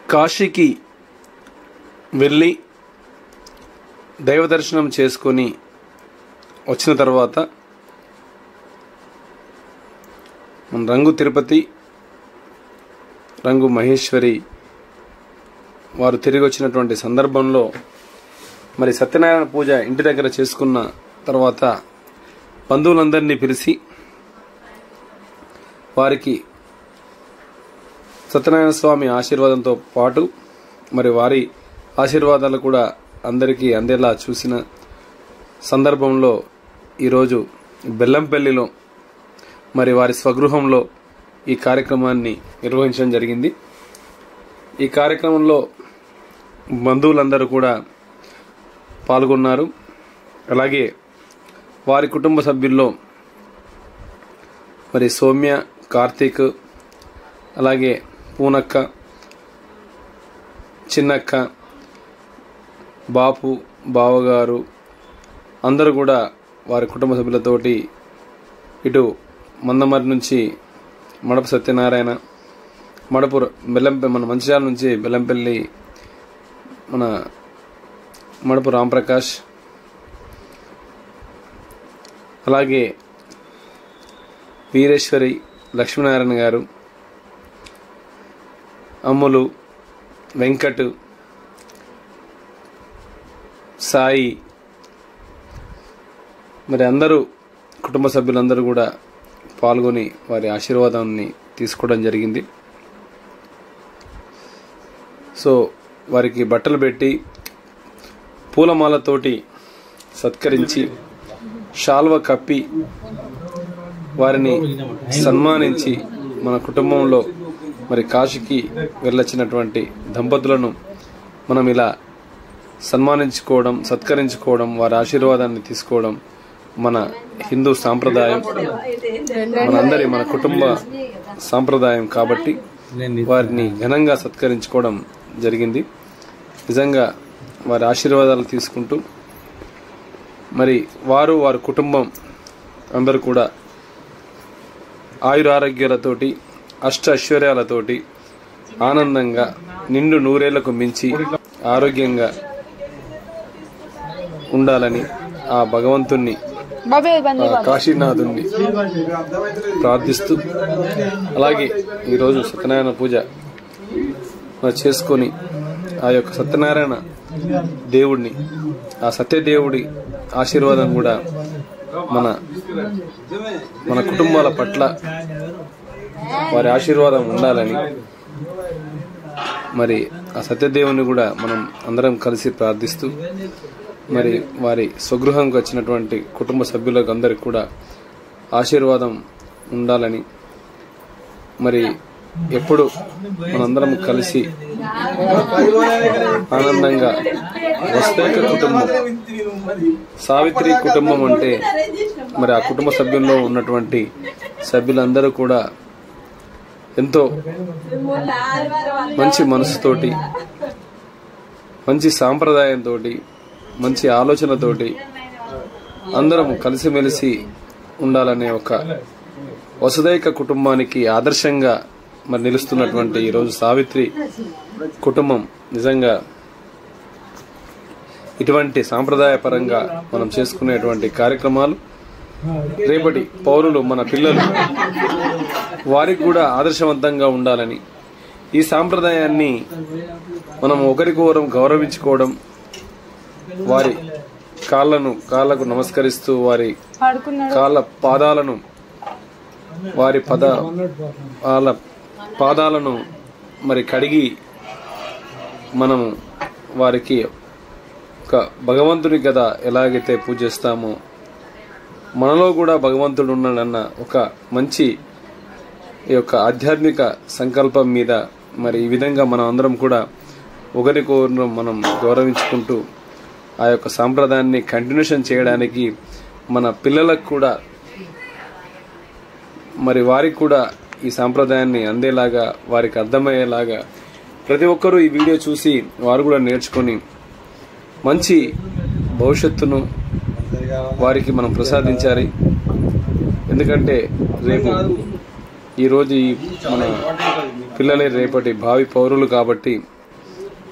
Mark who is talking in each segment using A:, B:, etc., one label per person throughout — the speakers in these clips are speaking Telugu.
A: కాశీకి వెళ్ళి దైవ దర్శనం చేసుకొని వచ్చిన తర్వాత మన రంగు తిరుపతి రంగు మహేశ్వరి వారు తిరిగి వచ్చినటువంటి సందర్భంలో మరి సత్యనారాయణ పూజ ఇంటి దగ్గర చేసుకున్న తర్వాత బంధువులందరినీ పిలిచి వారికి సత్యనారాయణ స్వామి ఆశీర్వాదంతో పాటు మరి వారి ఆశీర్వాదాలు కూడా అందరికీ అందేలా చూసిన సందర్భంలో ఈరోజు బెల్లంపల్లిలో మరి వారి స్వగృహంలో ఈ కార్యక్రమాన్ని నిర్వహించడం జరిగింది ఈ కార్యక్రమంలో బంధువులందరూ కూడా పాల్గొన్నారు అలాగే వారి కుటుంబ సభ్యుల్లో మరి సౌమ్య కార్తీక్ అలాగే పూనక్క చిన్నక్క బాపు బావగారు అందరూ కూడా వారి కుటుంబ సభ్యులతోటి ఇటు మందమరి నుంచి మడప సత్యనారాయణ మడపు బెల్లంప మన మంచిర్యాల నుంచి బెల్లంపల్లి మన మడపు రాంప్రకాష్ అలాగే వీరేశ్వరి లక్ష్మీనారాయణ గారు అమ్ములు వెంకట్ సాయి మరి అందరూ కుటుంబ సభ్యులందరూ కూడా పాల్గొని వారి ఆశీర్వాదాన్ని తీసుకోవడం జరిగింది సో వారికి బట్టలు పెట్టి పూలమాలతోటి సత్కరించి షాల్వ కప్పి వారిని సన్మానించి మన కుటుంబంలో మరి కాశీకి వెళ్ళొచ్చినటువంటి దంపతులను మనం ఇలా సన్మానించుకోవడం సత్కరించుకోవడం వారి ఆశీర్వాదాన్ని తీసుకోవడం మన హిందూ సాంప్రదాయం మనందరి మన కుటుంబ సాంప్రదాయం కాబట్టి వారిని ఘనంగా సత్కరించుకోవడం జరిగింది నిజంగా వారి ఆశీర్వాదాలు తీసుకుంటూ మరి వారు వారి కుటుంబం అందరూ కూడా ఆయురారోగ్యాలతోటి అష్ట ఐశ్వర్యాలతోటి ఆనందంగా నిండు నూరేళ్లకు మించి ఆరోగ్యంగా ఉండాలని ఆ భగవంతుణ్ణి
B: బాబే బంది
A: ఆ కాశీనాథుణ్ణి ప్రార్థిస్తూ అలాగే ఈరోజు సత్యనారాయణ పూజ మనం చేసుకొని ఆ యొక్క సత్యనారాయణ దేవుడిని ఆ సత్యదేవుడి ఆశీర్వాదం కూడా మన మన కుటుంబాల పట్ల వారి ఆశీర్వాదం ఉండాలని మరి ఆ సత్యదేవుని కూడా మనం అందరం కలిసి ప్రార్థిస్తూ మరి వారి స్వగృహంకి వచ్చినటువంటి కుటుంబ సభ్యులకు అందరికి కూడా ఆశీర్వాదం ఉండాలని మరి ఎప్పుడు మనందరం కలిసి ఆనందంగా వస్తేక కుటుంబం సావిత్రి కుటుంబం అంటే మరి ఆ కుటుంబ సభ్యుల్లో ఉన్నటువంటి సభ్యులందరూ కూడా ఎంతో మంచి మనసుతోటి మంచి సాంప్రదాయంతో మంచి ఆలోచనతోటి అందరం కలిసిమెలిసి ఉండాలనే ఒక వసుదైక కుటుంబానికి ఆదర్శంగా మరి నిలుస్తున్నటువంటి ఈరోజు సావిత్రి కుటుంబం నిజంగా ఇటువంటి సాంప్రదాయపరంగా మనం చేసుకునేటువంటి కార్యక్రమాలు రేపటి పౌరులు మన పిల్లలు వారికి కూడా ఆదర్శవంతంగా ఉండాలని ఈ సాంప్రదాయాన్ని మనం ఒకరికొకరం గౌరవించుకోవడం వారి కాళ్ళను కాళ్ళకు నమస్కరిస్తూ వారి
B: పడుకున్నాడు
A: కాళ్ళ పాదాలను వారి పద వాళ్ళ పాదాలను మరి కడిగి మనము వారికి ఒక భగవంతుని కదా ఎలాగైతే పూజిస్తామో మనలో కూడా భగవంతుడు ఉన్నాడన్న ఒక మంచి ఈ యొక్క ఆధ్యాత్మిక సంకల్పం మీద మరి ఈ విధంగా మనం అందరం కూడా ఒకరికొకరు మనం గౌరవించుకుంటూ ఆ యొక్క సాంప్రదాయాన్ని కంటిన్యూషన్ చేయడానికి మన పిల్లలకు కూడా మరి వారికి కూడా ఈ సాంప్రదాయాన్ని అందేలాగా వారికి అర్థమయ్యేలాగా ప్రతి ఒక్కరూ ఈ వీడియో చూసి వారు కూడా నేర్చుకొని మంచి భవిష్యత్తును వారికి మనం ప్రసాదించాలి ఎందుకంటే రేపు ఈరోజు ఈ మన పిల్లలే రేపటి భావి పౌరులు కాబట్టి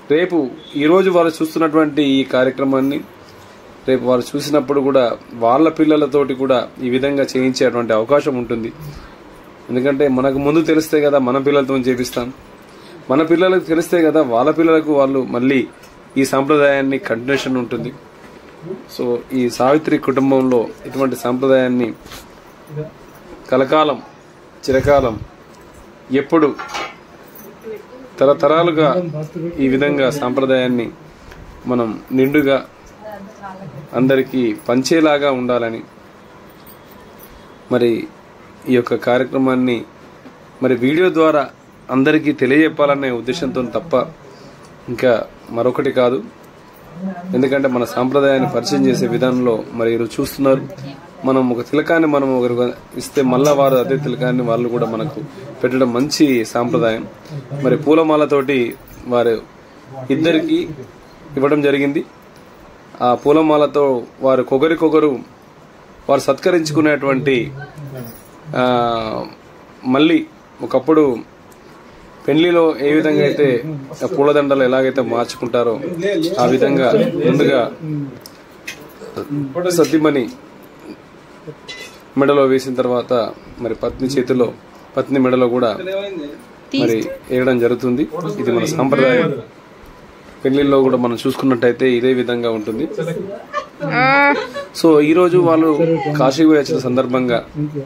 A: రేపు ఈరోజు వారు చూస్తున్నటువంటి ఈ కార్యక్రమాన్ని రేపు వారు చూసినప్పుడు కూడా వాళ్ళ పిల్లలతోటి కూడా ఈ విధంగా చేయించేటువంటి అవకాశం ఉంటుంది ఎందుకంటే మనకు ముందు తెలిస్తే కదా మన పిల్లలతో చేపిస్తాం మన పిల్లలకు తెలిస్తే కదా వాళ్ళ పిల్లలకు వాళ్ళు మళ్ళీ ఈ సాంప్రదాయాన్ని కంటిన్యూషన్ ఉంటుంది సో ఈ సావిత్రి కుటుంబంలో ఇటువంటి సాంప్రదాయాన్ని కలకాలం చిరకాలం ఎప్పుడు తరతరాలుగా ఈ విధంగా సాంప్రదాయాన్ని మనం నిండుగా అందరికీ పంచేలాగా ఉండాలని మరి ఈ యొక్క కార్యక్రమాన్ని మరి వీడియో ద్వారా అందరికీ తెలియజెప్పాలనే ఉద్దేశంతో తప్ప ఇంకా మరొకటి కాదు ఎందుకంటే మన సాంప్రదాయాన్ని పరిచయం చేసే విధానంలో మరి ఈరోజు చూస్తున్నారు మనం ఒక తిలకాన్ని మనం ఒకరికి ఇస్తే మళ్ళా వారు అదే తిలకాన్ని వాళ్ళు కూడా మనకు పెట్టడం మంచి సాంప్రదాయం మరి పూలమాలతోటి వారు ఇద్దరికి ఇవ్వడం జరిగింది ఆ పూలమాలతో వారు కొగరికొగరు వారు సత్కరించుకునేటువంటి ఆ, మళ్ళీ ఒకప్పుడు పెళ్లిలో ఏ విధంగా అయితే ఆ పూలదండలు ఎలాగైతే మార్చుకుంటారో ఆ విధంగా ముందుగా సత్యమణి మెడలో వేసిన తర్వాత మరి పత్ని చేతిలో పత్ని మెడలో కూడా మరి వేయడం జరుగుతుంది ఇది మన సాంప్రదాయం పెళ్లిల్లో కూడా మనం చూసుకున్నట్టయితే ఇదే విధంగా ఉంటుంది సో ఈ రోజు వాళ్ళు కాశీకి పోయి వచ్చిన సందర్భంగా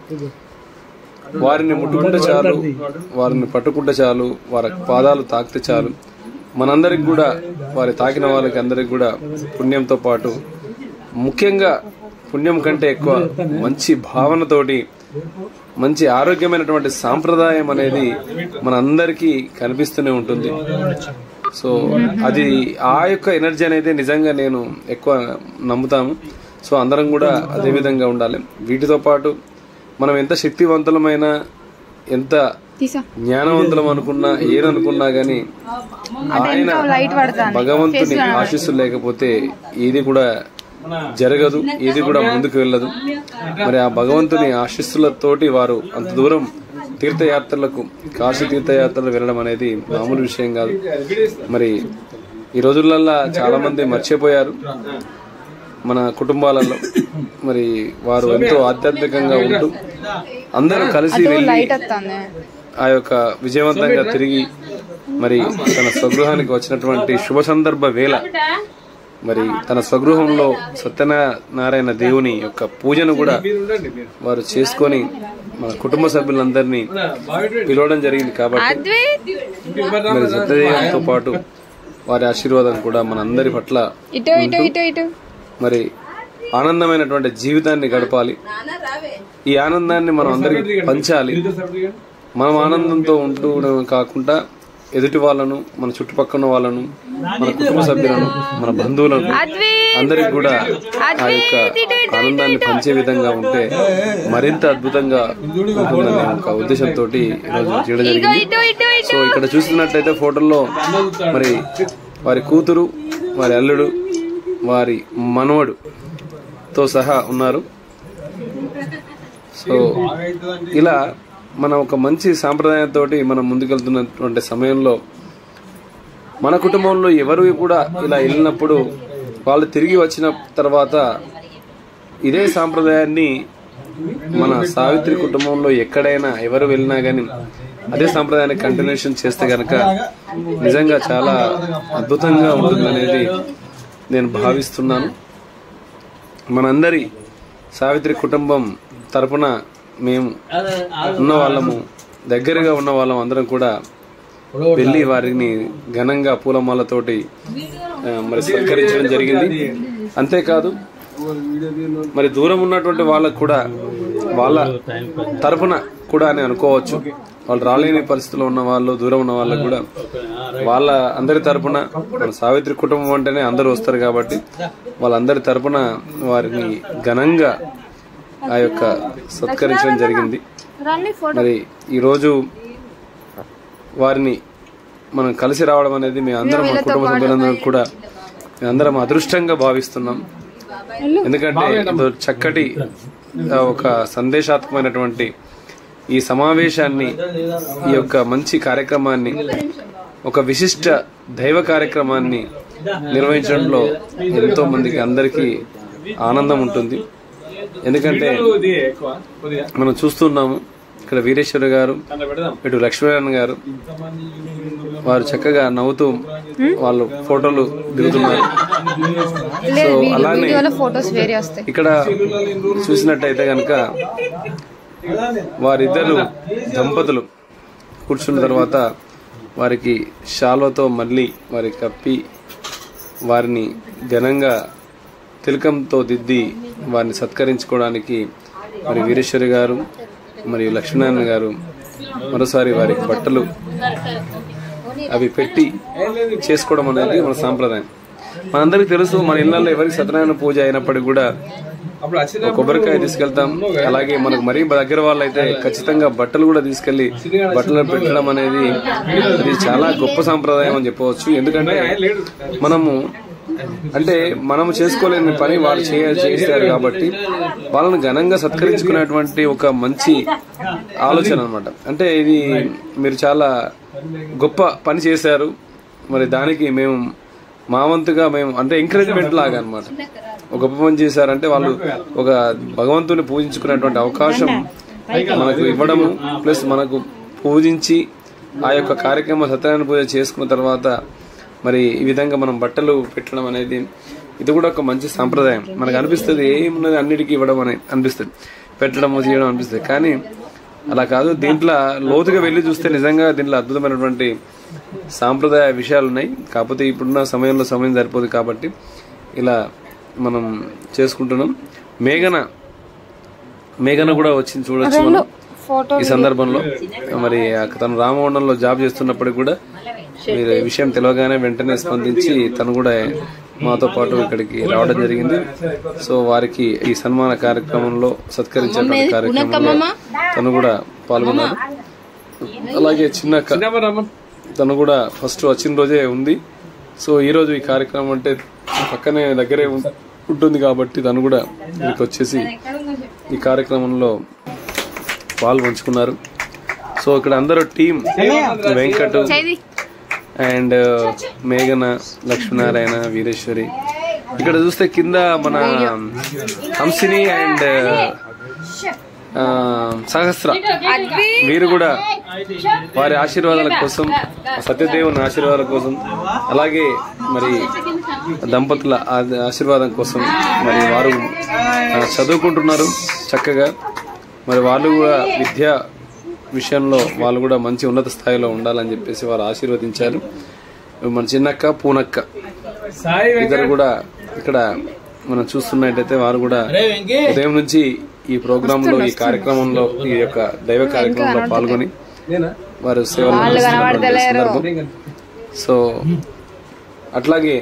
A: వారిని ముట్టుకుంటే చాలు వారిని పట్టుకుంటే చాలు వారి పాదాలు తాకితే చాలు మనందరికి కూడా వారి తాకిన వాళ్ళకి అందరికి కూడా పుణ్యంతో పాటు ముఖ్యంగా పుణ్యం కంటే ఎక్కువ మంచి భావనతోటి మంచి ఆరోగ్యమైనటువంటి సాంప్రదాయం అనేది మన అందరికీ కనిపిస్తూనే ఉంటుంది సో అది ఆ యొక్క ఎనర్జీ అనేది నిజంగా నేను ఎక్కువ నమ్ముతాము సో అందరం కూడా అదే విధంగా ఉండాలి వీటితో పాటు మనం ఎంత శక్తివంతులమైనా ఎంత
B: తీసా
A: జ్ఞానవంతులం అనుకున్నా ఏదనుకున్నా గాని ఆయన
B: లైట్ పడతాను
A: భగవంతుని ఆశీస్సులు లేకపోతే ఏది కూడా జరగదు ఏది కూడా ముందుకు వెళ్ళదు మరి ఆ భగవంతుని ఆశీస్సులతోటి వారు అంత దూరం తీర్థయాత్రలకు కాశీ తీర్థయాత్రలు వెళ్ళడం అనేది మామూలు విషయం కాదు మరి ఈ రోజులల్లా చాలా మంది మర్చిపోయారు మన కుటుంబాలలో మరి వారు ఎంతో ఆధ్యాత్మికంగా ఉంటూ అందరూ కలిసి వెళ్ళి
B: లైట్ వస్తుంది
A: ఆ యొక్క విజయవంతంగా తిరిగి మరి తన స్వగృహానికి వచ్చినటువంటి శుభ సందర్భ వేళ మరి తన స్వగృహంలో సత్యనారాయణ దేవుని యొక్క పూజను కూడా వారు చేసుకొని మన కుటుంబ సభ్యులందరినీ పిలవడం జరిగింది కాబట్టి
B: అద్వైత్
A: మరి సత్యదేవంతో పాటు వారి ఆశీర్వాదం కూడా మన అందరి పట్ల
B: ఇటు ఇటు ఇటు ఇటు
A: మరి ఆనందమైనటువంటి జీవితాన్ని గడపాలి ఈ ఆనందాన్ని మనం అందరికి పంచాలి మనం ఆనందంతో ఉంటూ కాకుండా ఎదుటి వాళ్ళను మన చుట్టుపక్కల వాళ్ళను మన కుటుంబ సభ్యులను మన బంధువులను
B: అద్వైత్
A: అందరికి కూడా ఆ యొక్క ఆనందాన్ని పంచే విధంగా ఉంటే మరింత అద్భుతంగా ఉంటుందనే ఒక ఉద్దేశంతో ఈరోజు చేయడం జరిగింది
B: ఇటు ఇటు ఇటు
A: సో ఇక్కడ చూస్తున్నట్టయితే ఫోటోల్లో మరి వారి కూతురు వారి అల్లుడు వారి మనవడు తో సహా ఉన్నారు సో ఇలా మనం ఒక మంచి సాంప్రదాయంతో మనం ముందుకెళ్తున్నటువంటి సమయంలో మన కుటుంబంలో ఎవరు కూడా ఇలా వెళ్ళినప్పుడు వాళ్ళు తిరిగి వచ్చిన తర్వాత ఇదే సాంప్రదాయాన్ని మన సావిత్రి కుటుంబంలో ఎక్కడైనా ఎవరు వెళ్ళినా గానీ అదే సాంప్రదాయాన్ని కంటిన్యూషన్ చేస్తే గనక నిజంగా చాలా అద్భుతంగా ఉంటుందనేది నేను భావిస్తున్నాను మనందరి సావిత్రి కుటుంబం తరపున మేము ఉన్న వాళ్ళము దగ్గరగా ఉన్న వాళ్ళం అందరం కూడా వెళ్ళి వారిని ఘనంగా పూలమాలతోటి ఆ, మరి సత్కరించడం జరిగింది అంతేకాదు మరి దూరం ఉన్నటువంటి వాళ్ళకు కూడా వాళ్ళ తరపున కూడా అని అనుకోవచ్చు వాళ్ళు రాలేని పరిస్థితిలో ఉన్న వాళ్ళు దూరం ఉన్న వాళ్ళకు కూడా వాళ్ళ అందరి తరపున మన సావిత్రి కుటుంబం అంటేనే అందరూ వస్తారు కాబట్టి వాళ్ళందరి తరపున వారిని ఘనంగా ఆ యొక్క సత్కరించడం జరిగింది
B: రండి ఫోటో
A: మరి ఈరోజు వారిని మనం కలిసి రావడం అనేది మేము అందరం మా కుటుంబ సభ్యులందరం కూడా మేము అందరం అదృష్టంగా భావిస్తున్నాం ఎందుకంటే ఇదో చక్కటి ఆ, ఒక సందేశాత్మకమైనటువంటి ఈ సమావేశాన్ని ఈ యొక్క మంచి కార్యక్రమాన్ని ఒక విశిష్ట దైవ కార్యక్రమాన్ని నిర్వహించడంలో ఎంతో మందికి అందరికీ ఆనందం ఉంటుంది ఎందుకంటే మనం చూస్తున్నాము ఇక్కడ వీరేశ్వర గారు ఇటు లక్ష్మీనారాయణ గారు వారు చక్కగా నవ్వుతూ వాళ్ళు ఫోటోలు దిగుతున్నారు
B: లేదు వీడియో
A: అలానే-
B: వీడియోలో ఫొటోస్ వేరే వస్తాయి
A: ఇక్కడ చూసినట్టయితే కనుక వారిద్దరు దంపతులు కూర్చున్న తర్వాత వారికి శాల్వతో మళ్ళీ వారి కప్పి వారిని ఘనంగా తిలకంతో దిద్ది వారిని సత్కరించుకోవడానికి మరి వీరేశ్వరి గారు మరియు లక్ష్మీనారాయణ గారు మరోసారి వారి బట్టలు అవి పెట్టి చేసుకోవడం అనేది మన సాంప్రదాయం మనందరికీ తెలుసు మన ఇళ్లలో ఎవరికి సత్యనారాయణ పూజ అయినప్పటికీ కూడా ఒక కొబ్బరికాయ తీసుకెళ్తాం అలాగే మనకు మరీ దగ్గర వాళ్ళు అయితే ఖచ్చితంగా బట్టలు కూడా తీసుకెళ్లి బట్టలు పెట్టడం అనేది అది చాలా గొప్ప సాంప్రదాయం అని చెప్పవచ్చు ఎందుకంటే మనము అంటే మనం చేసుకోలేని పని వాళ్ళు చేయ చేస్తారు కాబట్టి వాళ్ళని ఘనంగా సత్కరించుకునేటువంటి ఒక మంచి ఆలోచన అన్నమాట అంటే ఇది మీరు చాలా గొప్ప పని చేశారు మరి దానికి మేము మా వంతుగా మేము అంటే ఎంకరేజ్మెంట్ లాగా అన్నమాట ఒక గొప్ప పని చేశారంటే వాళ్ళు ఒక భగవంతుని పూజించుకునేటువంటి అవకాశం మనకు ఇవ్వడము ప్లస్ మనకు పూజించి ఆ యొక్క కార్యక్రమం సత్యనారాయణ పూజ చేసుకున్న తర్వాత మరి ఈ విధంగా మనం బట్టలు పెట్టడం అనేది ఇది కూడా ఒక మంచి సాంప్రదాయం మనకు అనిపిస్తుంది ఏమున్నది అన్నిటికీ ఇవ్వడం అని అనిపిస్తుంది పెట్టడం చేయడం అనిపిస్తుంది కానీ అలా కాదు దీంట్లో లోతుగా వెళ్ళి చూస్తే నిజంగా దీంట్లో అద్భుతమైనటువంటి సాంప్రదాయ విషయాలు ఉన్నాయి కాకపోతే ఇప్పుడున్న సమయంలో సమయం సరిపోదు కాబట్టి ఇలా మనం చేసుకుంటున్నాం మేఘన మేఘన కూడా వచ్చింది చూడొచ్చు మనం
B: ఫోటో
A: ఈ సందర్భంలో మరి తను రామవరణంలో జాబ్ చేస్తున్నప్పటికి కూడా మీరు ఈ విషయం తెలియగానే వెంటనే స్పందించి తను కూడా మాతో పాటు ఇక్కడికి రావడం జరిగింది సో వారికి ఈ సన్మాన కార్యక్రమంలో సత్కరించేటువంటి కార్యక్రమంలో తను కూడా పాల్గొన్నారు అలాగే చిన్న తను కూడా ఫస్ట్ వచ్చిన రోజే ఉంది సో ఈ రోజు ఈ కార్యక్రమం అంటే పక్కనే దగ్గరే ఉం- ఉంటుంది కాబట్టి తను కూడా ఇక్కడికి వచ్చేసి ఈ కార్యక్రమంలో పాలు పంచుకున్నారు సో ఇక్కడ అందరూ టీం వెంకట్
B: చేది
A: అండ్ మేఘన లక్ష్మీనారాయణ వీరేశ్వరి ఇక్కడ చూస్తే కింద మన హంసిని అండ్ ఆ, సహస్ర
B: అద్వి
A: వీరు కూడా వారి ఆశీర్వాదాల కోసం సత్యదేవుని ఆశీర్వాదాల కోసం అలాగే మరి దంపతుల ఆ- ఆశీర్వాదం కోసం మరి వారు ఆ, చదువుకుంటున్నారు చక్కగా మరి వాళ్ళు కూడా విద్యా విషయంలో వాళ్ళు కూడా మంచి ఉన్నత స్థాయిలో ఉండాలని చెప్పేసి వారు ఆశీర్వదించారు మన చిన్నక్క పూనక్క ఇద్దరు కూడా ఇక్కడ మనం చూస్తున్నట్టయితే వారు కూడా ఉదయం నుంచి ఈ ప్రోగ్రామ్ లో ఈ కార్యక్రమంలో ఈ యొక్క దైవ కార్యక్రమంలో పాల్గొని వారు సేవలు అందిస్తున్నటువంటి సందర్భం సో అట్లాగే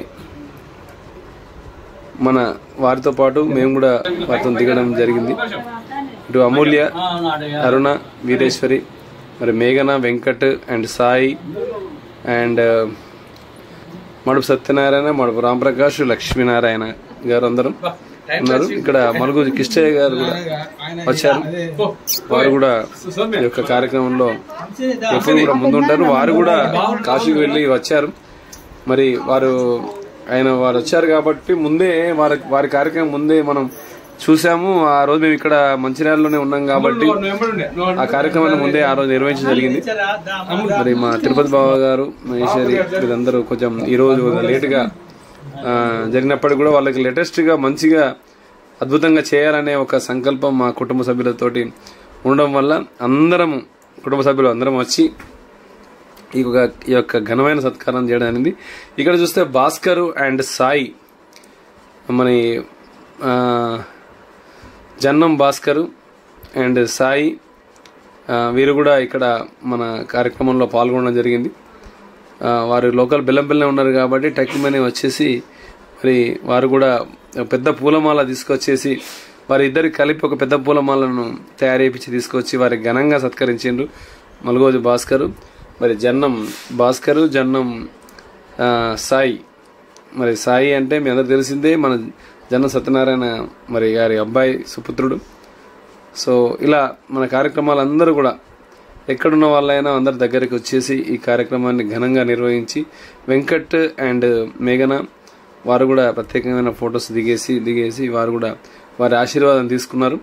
A: మన వారితో పాటు మేము కూడా వారితో దిగడం జరిగింది ఇటు అమూల్య అరుణ వీరేశ్వరి మరి మేఘన వెంకట్ అండ్ సాయి అండ్ మడుపు సత్యనారాయణ మడుపు రాంప్రకాష్ లక్ష్మీనారాయణ గారు అందరం ఉన్నారు ఇక్కడ మలుగు కిష్టయ్య గారు కూడా వచ్చారు వారు కూడా ఈ యొక్క కార్యక్రమంలో ఎప్పుడు కూడా ముందుంటారు వారు కూడా కాశీకి వెళ్ళి వచ్చారు మరి వారు ఆయన వారు వచ్చారు కాబట్టి ముందే వారి వారి కార్యక్రమం ముందే మనం చూసాము ఆ రోజు మేము ఇక్కడ మంచిర్యాలలోనే ఉన్నాం కాబట్టి ఆ కార్యక్రమాన్ని ముందే ఆ రోజు నిర్వహించడం జరిగింది మరి మా తిరుపతి బాబా గారు మహేశ్వరి వీళ్ళందరూ కొంచెం ఈ రోజు లేట్ గా ఆ, జరిగినప్పటికీ కూడా వాళ్ళకి లేటెస్ట్ గా మంచిగా అద్భుతంగా చేయాలనే ఒక సంకల్పం మా కుటుంబ సభ్యులతోటి ఉండడం వల్ల అందరము కుటుంబ సభ్యులు అందరం వచ్చి ఈ యొక్క ఈ యొక్క ఘనమైన సత్కారం చేయడం అనేది ఇక్కడ చూస్తే భాస్కర్ అండ్ సాయి మన ఆ, జన్నం భాస్కర్ అండ్ సాయి ఆ, వీరు కూడా ఇక్కడ మన కార్యక్రమంలో పాల్గొనడం జరిగింది ఆ, వారు లోకల్ బెల్లంపల్లినే ఉన్నారు కాబట్టి టక్కిమని వచ్చేసి మరి వారు కూడా పెద్ద పూలమాల తీసుకొచ్చేసి వారి ఇద్దరు కలిపి ఒక పెద్ద పూలమాలను తయారు చేయించి తీసుకొచ్చి వారి ఘనంగా సత్కరించిండ్రు మల్గోజు భాస్కరు మరి జన్నం భాస్కరు జన్నం ఆ, సాయి మరి సాయి అంటే మీ అందరు తెలిసిందే మన జన్నం సత్యనారాయణ మరి గారి అబ్బాయి సుపుత్రుడు సో ఇలా మన కార్యక్రమాలు అందరూ కూడా ఎక్కడున్న వాళ్ళైనా అందరి దగ్గరికి వచ్చేసి ఈ కార్యక్రమాన్ని ఘనంగా నిర్వహించి వెంకట్ అండ్ మేఘన వారు కూడా ప్రత్యేకమైన ఫొటోస్ దిగేసి దిగేసి వారు కూడా వారి ఆశీర్వాదం తీసుకున్నారు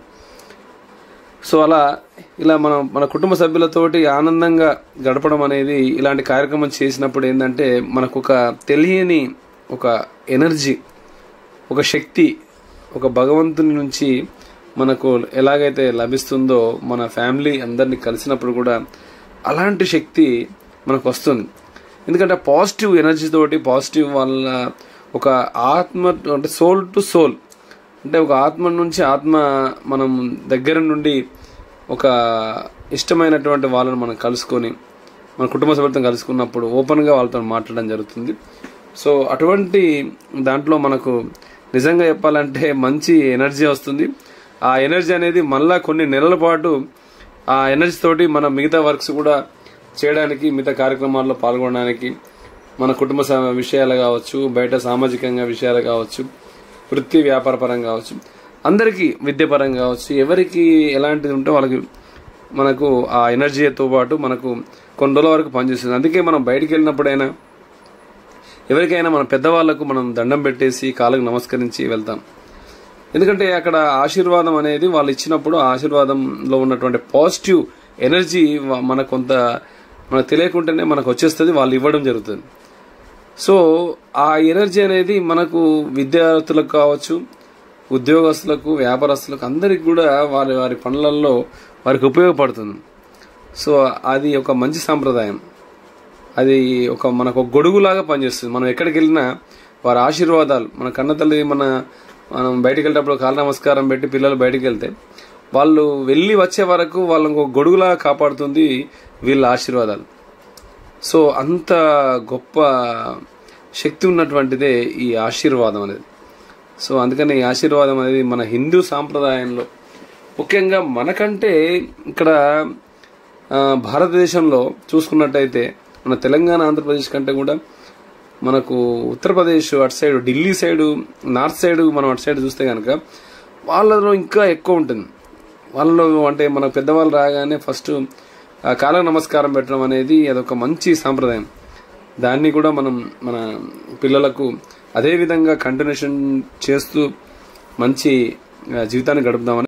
A: సో అలా ఇలా మనం మన కుటుంబ సభ్యులతోటి ఆనందంగా గడపడం అనేది ఇలాంటి కార్యక్రమం చేసినప్పుడు ఏంటంటే మనకు ఒక తెలియని ఒక ఎనర్జీ ఒక శక్తి ఒక భగవంతుని నుంచి మనకు ఎలాగైతే లభిస్తుందో మన ఫ్యామిలీ అందరినీ కలిసినప్పుడు కూడా అలాంటి శక్తి మనకు వస్తుంది ఎందుకంటే పాజిటివ్ ఎనర్జీ తోటి పాజిటివ్ వల్ల ఒక ఆత్మ అంటే సోల్ టు సోల్ అంటే ఒక ఆత్మ నుంచి ఆత్మ మనం దగ్గర నుండి ఒక ఇష్టమైనటువంటి వాళ్ళని మనం కలుసుకొని మన కుటుంబ సభ్యులతో కలుసుకున్నప్పుడు ఓపెన్గా వాళ్ళతో మాట్లాడడం జరుగుతుంది సో అటువంటి దాంట్లో మనకు నిజంగా చెప్పాలంటే మంచి ఎనర్జీ వస్తుంది ఆ ఎనర్జీ అనేది మళ్ళా కొన్ని నెలల పాటు ఆ ఎనర్జీ తోటి మన మిగతా వర్క్స్ కూడా చేయడానికి మిగతా కార్యక్రమాల్లో పాల్గొనడానికి మన కుటుంబ స- విషయాలు కావచ్చు బయట సామాజికంగా విషయాలు కావచ్చు వృత్తి వ్యాపార పరంగా కావచ్చు అందరికీ విద్యపరంగా కావచ్చు ఎవరికి ఎలాంటిది ఉంటే వాళ్ళకి మనకు ఆ ఎనర్జీతో పాటు మనకు కొన్ని రోజుల వరకు పనిచేస్తుంది అందుకే మనం బయటికి వెళ్ళినప్పుడైనా ఎవరికైనా మన పెద్దవాళ్లకు మనం దండం పెట్టేసి కాళ్ళకు నమస్కరించి వెళ్తాం ఎందుకంటే అక్కడ ఆశీర్వాదం అనేది వాళ్ళు ఇచ్చినప్పుడు ఆ ఆశీర్వాదంలో ఉన్నటువంటి పాజిటివ్ ఎనర్జీ వ- మనకు కొంత మనకు తెలియకుండానే మనకు వచ్చేస్తుంది వాళ్ళు ఇవ్వడం జరుగుతుంది సో ఆ ఎనర్జీ అనేది మనకు విద్యార్థులకు కావచ్చు ఉద్యోగస్తులకు వ్యాపారస్తులకు అందరికి కూడా వారి వారి పనులలో వారికి ఉపయోగపడుతుంది సో అది ఒక మంచి సాంప్రదాయం అది ఒక మనకు ఒక గొడుగులాగా పనిచేస్తుంది మనం ఎక్కడికి వెళ్ళినా వారి ఆశీర్వాదాలు మన కన్న తల్లి మన మనం బయటికి వెళ్ళేటప్పుడు కాళ్ళ నమస్కారం పెట్టి పిల్లలు బయటికి వెళ్తే వాళ్ళు వెళ్ళి వచ్చే వరకు వాళ్ళని ఒక గొడుగులాగా కాపాడుతుంది వీళ్ళ ఆశీర్వాదాలు సో అంత గొప్ప శక్తి ఉన్నటువంటిదే ఈ ఆశీర్వాదం అనేది సో అందుకని ఈ ఆశీర్వాదం అనేది మన హిందూ సాంప్రదాయంలో ముఖ్యంగా మనకంటే ఇక్కడ ఆ, భారతదేశంలో చూసుకున్నట్టయితే మన తెలంగాణ ఆంధ్రప్రదేశ్ కంటే కూడా మనకు ఉత్తరప్రదేశ్ అటు side Delhi side north side మనం అటు సైడ్ చూస్తే కనుక వాళ్ళలో ఇంకా ఎక్కువ ఉంటుంది వాళ్ళలో అంటే మన పెద్దవాళ్ళు రాగానే ఫస్ట్ కాల నమస్కారం పెట్టడం అనేది అదొక మంచి సాంప్రదాయం దాన్ని కూడా మనం మన పిల్లలకు అదే విధంగా కంటిన్యూషన్ చేస్తూ మంచి ఆ, జీవితాన్ని గడుపుదామని